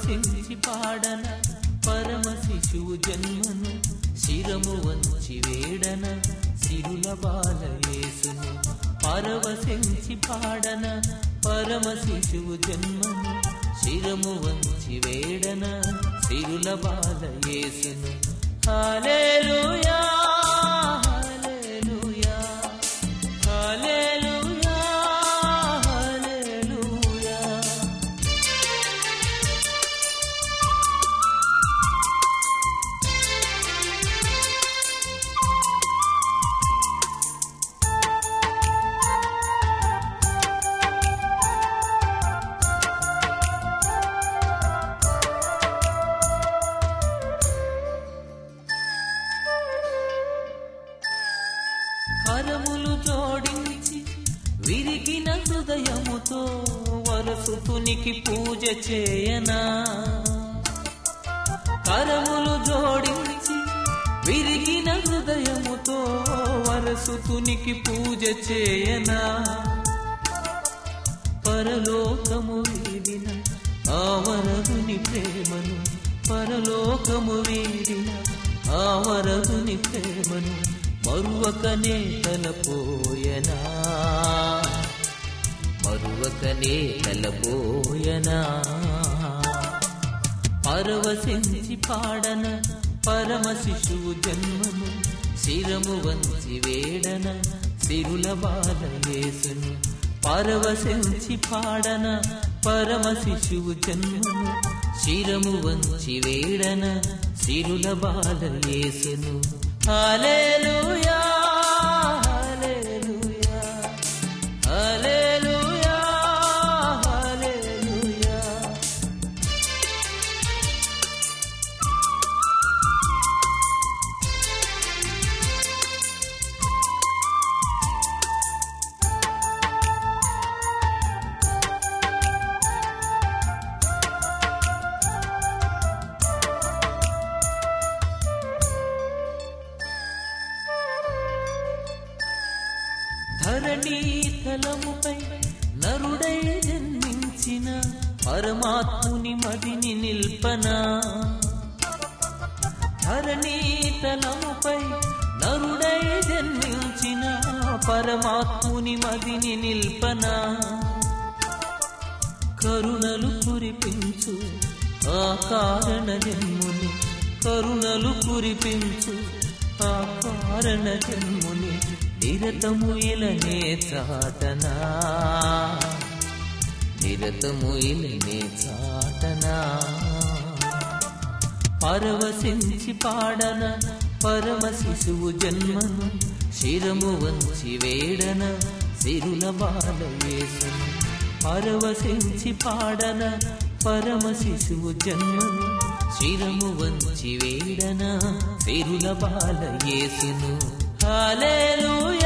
పరవశించి పాడన పరమ శిశువు జన్మను శిరము వంచి వేడన సిరుల బాల యేసును పరవశించి పాడన పరమ శిశువు జన్మను శిరము వంచి వేడన సిరుల బాల యేసును హల్లెలూయా హల్లెలూయా హల్లెలూయా హల్లెలూయా కరములు జోడించి విరిగిన హృదయముతో వరసుతునికి పూజ చేయనా కరములు జోడించి విరిగిన హృదయముతో వరసుతునికి పూజ చేయనా పరలోకము వీడిన ఆ వరదుని ప్రేమను పరలోకము వీడిన ఆ వరదుని ప్రేమను మరువకనే తలపోయనా మరువకనే తలపోయనా పరవశించి పాడన పరమ శిశువు జన్మను శిరము వంచి వేడన సిరుల బాల యేసును పరవశించి పాడన పరమ శిశువు జన్మను శిరము వంచి వేడన సిరుల బాల యేసును హల్లెలూయా హల్లెలూయా హల్లెలూయా హల్లెలూయా ధరణి తలముపై నరుడై జన్మించిన పరమాత్ముని మదిని నిల్పనా ధరణి తలముపై నరుడై జన్మించిన పరమాత్ముని మదిని నిల్పనా కరుణలు కురిపించు ఆ కారణ జన్ముని కరుణలు కురిపించు ఆ కారణ జన్ముని నిరతము ఇలనే చాటనా నిరతము ఇలనే చాటనా పరవశించి పాడన పరమ శిశువు జన్మను శిరము వంచి వేడన సిరుల బాల యేసును పరవశించి పాడన పరమ శిశువు జన్మను శిరము వంచి వేడన సిరుల బాల యేసును హల్లెలూయా